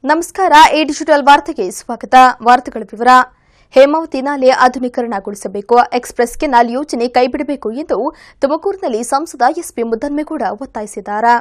ನಮಸ್ಕಾರ A digital ವಾರ್ತೆಗೆ ಸ್ವಾಗತ ವಾರ್ತೆಗಳ ವಿವರ ಹೇಮಾವತಿ ನಾಲೆ ಆಧುನೀಕರಣಗೊಳಿಸಬೇಕು ಎಕ್ಸ್ಪ್ರೆಸ್ ಕೆನಾಲ್ ಯೋಜನೆ ಕೈಬಿಡಬೇಕು ಎಂದು ತುಮಕೂರಿನಲ್ಲಿ ಸಂಸದ ಎಸ್ಪಿ ಮುದ್ದನ್ಮೇಗೌಡ ಒತ್ತಾಯಿಸಿದ್ದಾರೆ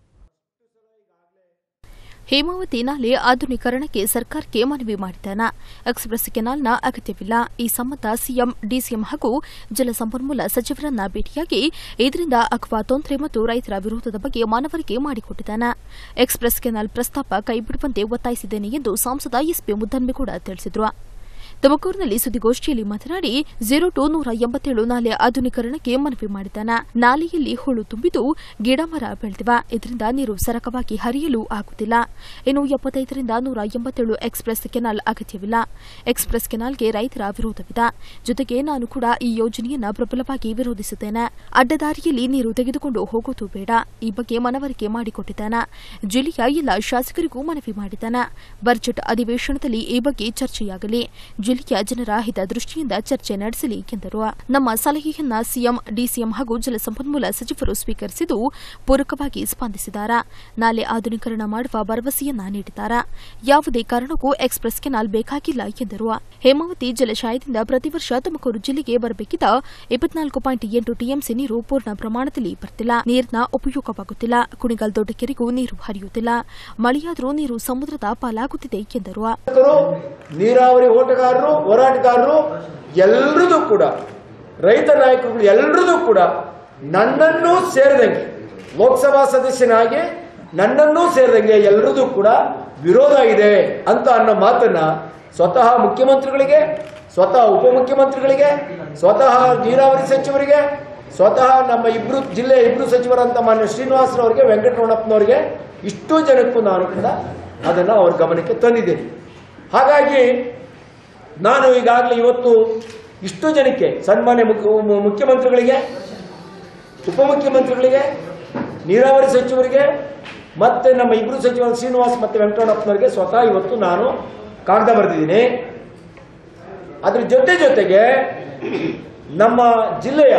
ಹೇಮಾವತಿ ನಾಲೆ ಆಧುನೀಕರಣಕ್ಕೆ ಸರ್ಕಾರಕ್ಕೆ ಮನವಿ ಮಾಡಿದ್ದಾನೆ ಎಕ್ಸ್ಪ್ರೆಸ್ ಕೆನಾಲ್ನ ಅಗತ್ಯವಿಲ್ಲ ಈ ಸಂಬಂಧ ಸಿಎಂ ಡಿಸಿಎಂ ಹಾಗೂ ಜಲಸಂಪನ್ಮೂಲ ಸಚಿವರನ್ನ ಭೇಟಿಯಾಗಿ ಇದರಿಂದ ಆಗುವ ತೊಂದರೆ ಮತ್ತು ರೈತರ ವಿರೋಧದ ಬಗ್ಗೆ ಮನವರಿಕೆ ಮಾಡಿಕೊಟ್ಟಿದ್ದಾನೆ ಎಕ್ಸ್ಪ್ರೆಸ್ ಕೆನಾಲ್ ಪ್ರಸ್ತಾಪ ಕೈಬಿಡುವಂತೆ ಒತ್ತಾಯಿಸಿದ್ದೇನೆ ಎಂದು ಸಂಸದ ಎಸ್ಪಿ ಮುದ್ದನ್ಮೇಗೌಡ ತಿಳಿಸಿದರು ತುಮಕೂರಿನಲ್ಲಿ ಸುದ್ದಿಗೋಷ್ಠಿಯಲ್ಲಿ ಮಾತನಾಡಿ ಜೀರೋ ಟು ನೂರ ಎಂಬತ್ತೇಳು ನಾಲೆ ಆಧುನೀಕರಣಕ್ಕೆ ಮನವಿ ಮಾಡಿದ್ದಾನೆ ನಾಲೆಯಲ್ಲಿ ಹೂಳು ತುಂಬಿದ್ದು ಗಿಡ ಮರ ಬೆಳೆದಿವೆ ಇದರಿಂದ ನೀರು ಸರಕವಾಗಿ ಹರಿಯಲು ಆಗುತ್ತಿಲ್ಲ ಇನ್ನು ಎಪ್ಪತ್ತೈದರಿಂದ ನೂರ ಎಂಬತ್ತೇಳು ಎಕ್ಸ್ಪ್ರೆಸ್ ಕೆನಾಲ್ ಅಗತ್ಯವಿಲ್ಲ ಎಕ್ಸ್ಪ್ರೆಸ್ ಕೆನಾಲ್ಗೆ ರೈತರ ವಿರೋಧವಿದೆ ಜೊತೆಗೆ ನಾನು ಕೂಡ ಈ ಯೋಜನೆಯನ್ನ ಪ್ರಬಲವಾಗಿ ವಿರೋಧಿಸುತ್ತೇನೆ ಅಡ್ಡದಾರಿಯಲ್ಲಿ ನೀರು ತೆಗೆದುಕೊಂಡು ಹೋಗೋದು ಬೇಡ ಈ ಬಗ್ಗೆ ಮನವರಿಕೆ ಮಾಡಿಕೊಟ್ಟಿದ್ದಾನೆ ಜಿಲ್ಲೆಯ ಎಲ್ಲ ಶಾಸಕರಿಗೂ ಮನವಿ ಮಾಡಿದ್ದಾನೆ ಬಜೆಟ್ ಅಧಿವೇಶನದಲ್ಲಿ ಈ ಬಗ್ಗೆ ಚರ್ಚೆಯಾಗಲಿ ಜಿಲ್ಲೆಯ ಜನರ ಹಿತದೃಷ್ಟಿಯಿಂದ ಚರ್ಚೆ ನಡೆಸಲಿ ಎಂದರು ನಮ್ಮ ಸಲಹೆಯನ್ನ ಸಿಎಂ ಡಿಸಿಎಂ ಹಾಗೂ ಜಲಸಂಪನ್ಮೂಲ ಸಚಿವರು ಸ್ವೀಕರಿಸಿದ್ದು ಪೂರಕವಾಗಿ ಸ್ಪಂದಿಸಿದ್ದಾರೆ ನಾಲೆ ಆಧುನೀಕರಣ ಮಾಡುವ ಭರವಸೆಯನ್ನ ನೀಡಿದ್ದಾರೆ ಯಾವುದೇ ಕಾರಣಕ್ಕೂ ಎಕ್ಸ್ಪ್ರೆಸ್ ಕೆನಾಲ್ ಬೇಕಾಗಿಲ್ಲ ಎಂದರು ಹೇಮಾವತಿ ಜಲಾಶಯದಿಂದ ಪ್ರತಿ ವರ್ಷ ತುಮಕೂರು ಜಿಲ್ಲೆಗೆ ಬರಬೇಕಿದ್ದ ಇಪ್ಪತ್ನಾಲ್ಕು ಪಾಯಿಂಟ್ ಎಂಟು ಟಿಎಂಸಿ ನೀರು ಪೂರ್ಣ ಪ್ರಮಾಣದಲ್ಲಿ ಬರ್ತಿಲ್ಲ ನೀರಿನ ಉಪಯೋಗವಾಗುತ್ತಿಲ್ಲ ಕುಣಿಗಲ್ ದೊಡ್ಡ ಕೆರೆಗೂ ನೀರು ಹರಿಯುತ್ತಿಲ್ಲ ಮಳೆಯಾದರೂ ನೀರು ಸಮುದ್ರದ ಪಾಲಾಗುತ್ತಿದೆ ಎಂದರು ಶಾಸಕರು, ನೀರಾವರಿ ಓಟಗಾರರು ಹೋರಾಟಗಾರರು ಎಲ್ಲರದು ಕೂಡ ರೈತ ನಾಯಕರುಗಳು ಎಲ್ಲರದು ಕೂಡ ನನ್ನನ್ನೂ ಸೇರಿದಂಗೆ ಲೋಕಸಭಾ ಸದಸ್ಯನಾಗಿ ನನ್ನನ್ನೂ ಸೇರಿದಂಗೆ ಎಲ್ಲರದು ಕೂಡ ವಿರೋಧ ಇದೆ ಅಂತ ಅನ್ನೋ ಮಾತನ್ನ ಸ್ವತಃ ಮುಖ್ಯಮಂತ್ರಿಗಳಿಗೆ ಸ್ವತಃ ಉಪಮುಖ್ಯಮಂತ್ರಿಗಳಿಗೆ ಸ್ವತಃ ನೀರಾವರಿ ಸಚಿವರಿಗೆ ಸ್ವತಃ ನಮ್ಮ ಇಬ್ರು ಜಿಲ್ಲೆಯ ಇಬ್ರು ಸಚಿವರಂತ ಮಾನ್ಯ ಶ್ರೀನಿವಾಸರವರಿಗೆ ವೆಂಕಟರಮಣಪ್ಪನವರಿಗೆ ಇಷ್ಟು ಜನಕ್ಕೂ ನಾನು ಕೂಡ ಅದನ್ನು ಅವ್ರ ಗಮನಕ್ಕೆ ತಂದಿದ್ದೇನೆ ಹಾಗಾಗಿ ನಾನು ಈಗಾಗಲೇ ಇವತ್ತು ಇಷ್ಟು ಜನಕ್ಕೆ ಸನ್ಮಾನ್ಯ ಮುಖ್ಯ- ಮು- ಮುಖ್ಯಮಂತ್ರಿಗಳಿಗೆ ಉಪಮುಖ್ಯಮಂತ್ರಿಗಳಿಗೆ ನೀರಾವರಿ ಸಚಿವರಿಗೆ ಮತ್ತೆ ನಮ್ಮ ಇಬ್ಬರು ಸಚಿವರು ಶ್ರೀನಿವಾಸ್ ಮತ್ತು ವೆಂಕಟರಮಣಪ್ಪನವರಿಗೆ ಸ್ವತಃ ಇವತ್ತು ನಾನು ಕಾಗದ ಬರೆದಿದ್ದೀನಿ ಅದ್ರ ಜೊತೆ ಜೊತೆಗೆ ನಮ್ಮ ಜಿಲ್ಲೆಯ